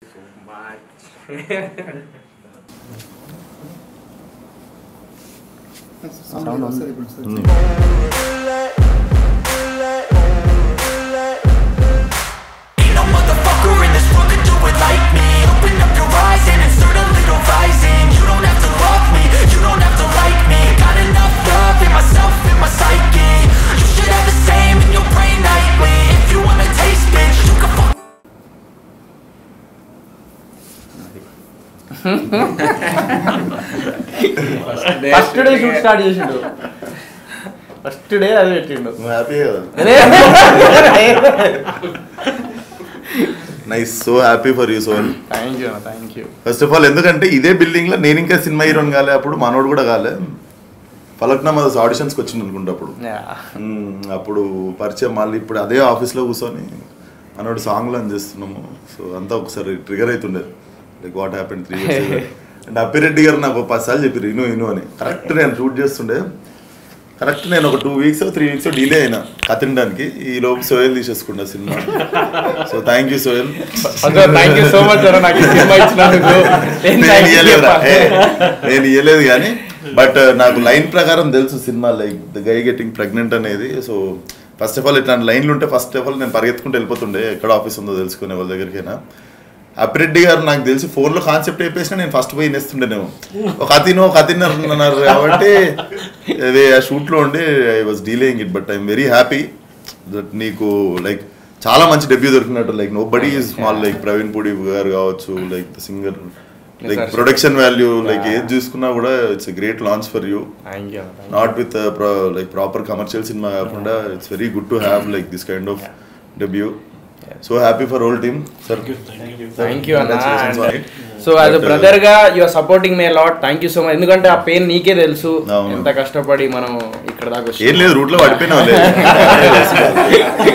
So much sound వస్తుంది ఇప్పుడు వస్తుంది. Ain't no motherfucker in this world could do it like me Open up your eyes and insert a little rising You don't have to love me, you don't have to like me Got enough love in myself, in my psyche You should have the same in your brain nightly If you wanna taste bitch, you can fuck first day shoot start చేసిండు first day అది పెట్టిండు నువ్వు happy కదా nice so happy for you son thank you thank you first of all ఎందుకంటే ఇదే building లో నేను ఇంకా సినిమా హీరోని కాలే అప్పుడు మనోడు కూడా కాలే ఫలక్నామా ఆడిషన్స్కి వచ్చింది అనుకుంటా అప్పుడు మ్మ్, అప్పుడు పరిచయం మళ్ళీ ఇప్పుడు అదే ఆఫీస్లో కూర్చొని మనోడు సాంగ్లో అని చేస్తున్నాము సో అంతా ఒకసారి ట్రిగర్ అవుతుండే like what happen three years and Appireddy గారు నాకు పది సార్లు చెప్పారు ఇను ఇను అని కరెక్ట్ నేను షూట్ చేస్తుండే కరెక్ట్ నేను ఒక two weeks three weeks delay అయినా కతిండడానికి ఈ లోపు సోయల్ తీసేసుకున్నా cinema so thank you Sohel thank you so much నాకు ఈ సినిమా ఇచ్చినందుకు నేను నేను thank you ఇయ్యలేదురా. చెప్పాలి. ఏ, నేను ఇయ్యలేదు కానీ బట్ నాకు లైన్ ప్రకారం తెలుసు cinema like the guy getting pregnant అనేది సో ఫస్ట్ ఆఫ్ ఆల్ ఇట్లాంటి లైన్లు ఉంటే ఫస్ట్ ఆఫ్ ఆల్ నేను పరిగెత్తుకుంటూ వెళ్ళిపోతుండే ఎక్కడ ఆఫీస్ ఉందో తెలుసుకునే వాళ్ళ దగ్గరికైనా అప్రెడ్డి గారు నాకు తెలిసి ఫోన్లో కాన్సెప్ట్ అయిపోయినా నేను ఫస్ట్ పోయి నేస్తుండేనేమో ఒక అతినో ఒక అతిన్ అన్నారు కాబట్టి అదే ఆ షూట్లో ఉండి I was delaying it but I'm very happy that నీకు లైక్ చాలా మంచి డెబ్యూ దొరికినట్టు like nobody is small like Praveen Pudi గారు కావచ్చు like the singer like sir. Production value like Yeah. ఏది చూసుకున్నా కూడా it's great launch for you thank you thank not with like proper commercial cinema కాకుండా it's very good to have like this kind of debut so happy for whole team sir thank you అన్న so as a brother గా you are supporting me lot thank you so much ఎందుకంటే ఆ pain నీకే తెలుసు అవును. ఎంత కష్టపడి మనం ఇక్కడ దాకా ఏం లేదు రూట్లో పడిపోయినా